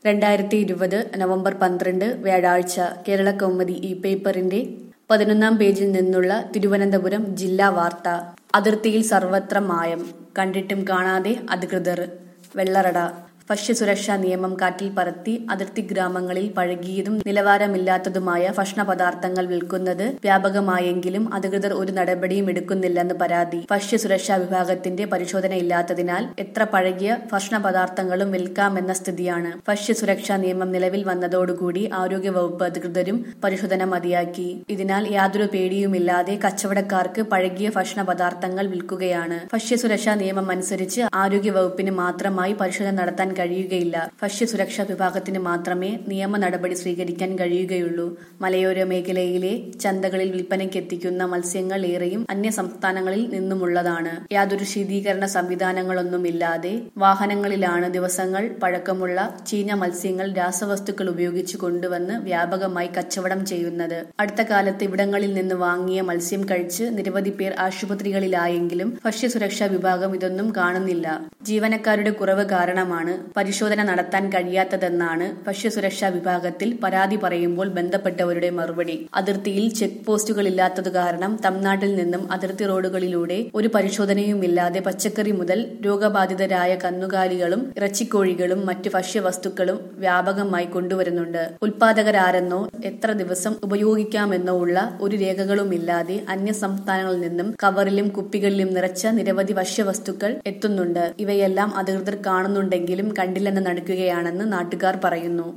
രണ്ടായിരത്തി ഇരുപത് നവംബർ പന്ത്രണ്ട് വ്യാഴാഴ്ച കേരള കൗമുദി ഈ പേപ്പറിന്റെ പതിനൊന്നാം പേജിൽ നിന്നുള്ള തിരുവനന്തപുരം ജില്ലാ വാർത്ത അതിർത്തിയിൽ സർവത്ര മായം കണ്ടിട്ടും കാണാതെ അധികൃതർ വെള്ളറട ഭക്ഷ്യസുരക്ഷാ നിയമം കാറ്റിൽ പറത്തി അതിർത്തി ഗ്രാമങ്ങളിൽ പഴകിയതും നിലവാരമില്ലാത്തതുമായ ഭക്ഷണപദാർത്ഥങ്ങൾ വിൽക്കുന്നത് വ്യാപകമായെങ്കിലും അധികൃതർ ഒരു നടപടിയും എടുക്കുന്നില്ലെന്ന് പരാതി ഭക്ഷ്യസുരക്ഷാ വിഭാഗത്തിന്റെ പരിശോധനയില്ലാത്തതിനാൽ എത്ര പഴകിയ ഭക്ഷണപദാർത്ഥങ്ങളും വിൽക്കാമെന്ന സ്ഥിതിയാണ് ഭക്ഷ്യസുരക്ഷാ നിയമം നിലവിൽ വന്നതോടുകൂടി ആരോഗ്യവകുപ്പ് അധികൃതരും പരിശോധന മതിയാക്കി ഇതിനാൽ യാതൊരു പേടിയുമില്ലാതെ കച്ചവടക്കാർക്ക് പഴകിയ ഭക്ഷണ പദാർത്ഥങ്ങൾ വിൽക്കുകയാണ് ഭക്ഷ്യസുരക്ഷാ നിയമം അനുസരിച്ച് ആരോഗ്യവകുപ്പിന് മാത്രമായി പരിശോധന നടത്താൻ കഴിയുകയില്ല ഭക്ഷ്യസുരക്ഷാ വിഭാഗത്തിന് മാത്രമേ നിയമ നടപടി സ്വീകരിക്കാൻ കഴിയുകയുള്ളൂ മലയോര മേഖലയിലെ ചന്തകളിൽ വിൽപ്പനയ്ക്ക് എത്തിക്കുന്ന മത്സ്യങ്ങൾ ഏറെയും അന്യ സംസ്ഥാനങ്ങളിൽ നിന്നുമുള്ളതാണ് യാതൊരു ശീതീകരണ സംവിധാനങ്ങളൊന്നുമില്ലാതെ വാഹനങ്ങളിലാണ് ദിവസങ്ങൾ പഴക്കമുള്ള ചീഞ്ഞ മത്സ്യങ്ങൾ രാസവസ്തുക്കൾ ഉപയോഗിച്ച് കൊണ്ടുവന്ന് വ്യാപകമായി കച്ചവടം ചെയ്യുന്നത് അടുത്ത കാലത്ത് ഇവിടങ്ങളിൽ നിന്ന് വാങ്ങിയ മത്സ്യം കഴിച്ച് നിരവധി പേർ ആശുപത്രികളിലായെങ്കിലും ഭക്ഷ്യസുരക്ഷാ വിഭാഗം ഇതൊന്നും കാണുന്നില്ല ജീവനക്കാരുടെ കുറവ് കാരണമാണ് പരിശോധന നടത്താൻ കഴിയാത്തതെന്നാണ് ഭക്ഷ്യസുരക്ഷാ വിഭാഗത്തിൽ പരാതി പറയുമ്പോൾ ബന്ധപ്പെട്ടവരുടെ മറുപടി അതിർത്തിയിൽ ചെക്ക് പോസ്റ്റുകളില്ലാത്തത് കാരണം തമിഴ്നാട്ടിൽ നിന്നും അതിർത്തി റോഡുകളിലൂടെ ഒരു പരിശോധനയുമില്ലാതെ പച്ചക്കറി മുതൽ രോഗബാധിതരായ കന്നുകാലികളും ഇറച്ചിക്കോഴികളും മറ്റു ഭക്ഷ്യവസ്തുക്കളും വ്യാപകമായി കൊണ്ടുവരുന്നുണ്ട് ഉൽപാദകരാരെന്നോ എത്ര ദിവസം ഉപയോഗിക്കാമെന്നോ ഉള്ള ഒരു രേഖകളുമില്ലാതെ അന്യ സംസ്ഥാനങ്ങളിൽ നിന്നും കവറിലും കുപ്പികളിലും നിറച്ച നിരവധി ഭക്ഷ്യവസ്തുക്കൾ എത്തുന്നുണ്ട് ഇവയെല്ലാം അധികൃതർ കാണുന്നുണ്ടെങ്കിലും കണ്ടില്ലെന്ന് നടിക്കുകയാണെന്ന് നാട്ടുകാർ പറയുന്നു